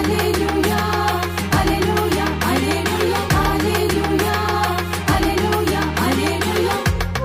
Alleluia, Alleluia, Alleluia, Alleluia, Alleluia, Alleluia.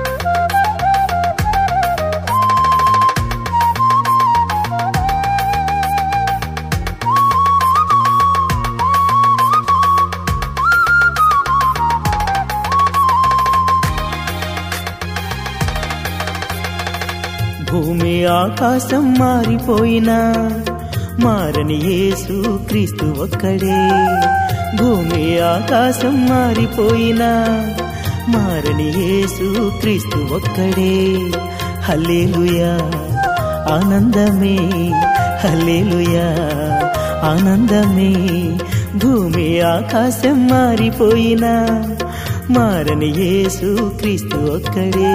భూమి ఆకాశం మారిపోయినా మారని యేసు క్రీస్తు ఒక్కడే భూమి ఆకాశం మారిపోయినా మారని యేసు క్రీస్తు ఒక్కడే హల్లెలూయా ఆనందమే హల్లెలూయా ఆనందమే భూమి ఆకాశం మారిపోయినా మారని యేసు క్రీస్తు ఒక్కడే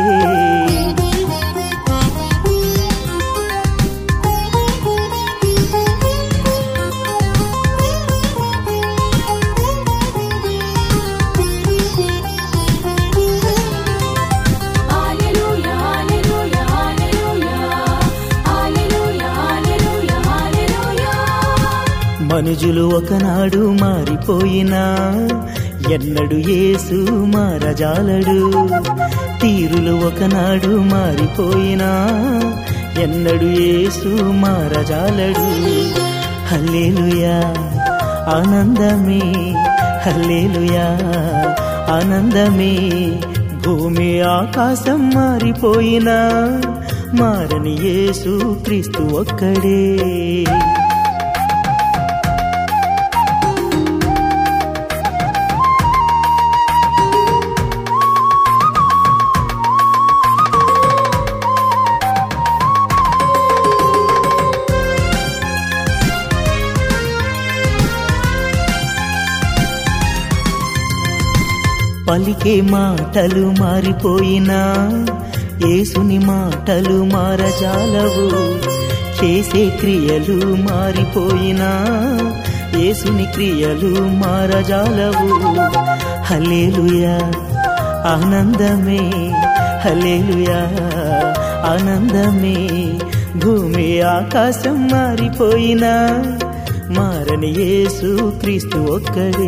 Alleluia, Alleluia, Alleluia, Alleluia, Alleluia, Alleluia. మనుజులు ఒకనాడు మారిపోయినా ఎన్నడు యేసు మారజాలడు తీరులు ఒకనాడు మారిపోయినా ఎన్నడు యేసు మారజాలడు హల్లేలుయా ఆనందమే హల్లేలుయా ఆనందమే భూమి ఆకాశం మారిపోయినా మారని యేసు క్రీస్తు ఒక్కడే పలికే మాటలు మారిపోయినా యేసుని మాటలు మారజాలవు చేసే క్రియలు మారిపోయినా యేసుని క్రియలు మారజాలవు హలేలుయా ఆనందమే హలేలుయా ఆనందమే భూమి ఆకాశం మారిపోయినా మారని యేసు క్రీస్తు ఒక్కడే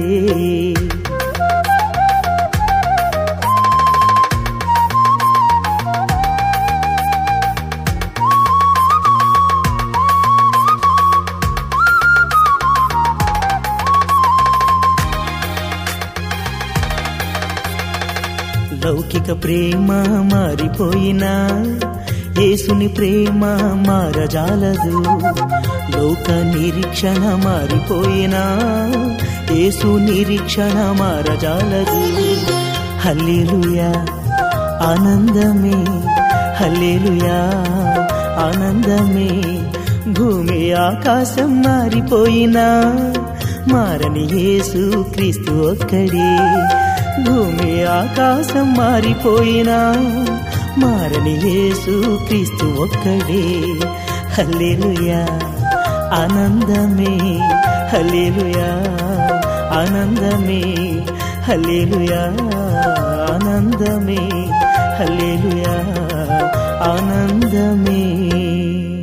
లౌకిక ప్రేమ మారిపోయినా యేసుని ప్రేమ మారజాలదు లోక నిరీక్షణ మారిపోయినా యేసు నిరీక్షణ మారజాలదు హల్లెలూయా ఆనందమే హల్లెలూయా ఆనందమే భూమి ఆకాశం మారిపోయినా మారని యేసు క్రీస్తు ఒక్కడే భూమి ఆకాశం మారిపోయినా మారని యేసు క్రీస్తు ఒక్కడే హల్లెలూయా ఆనందమే హల్లెలూయా ఆనందమే హల్లెలూయా ఆనందమే హల్లెలూయా ఆనందమే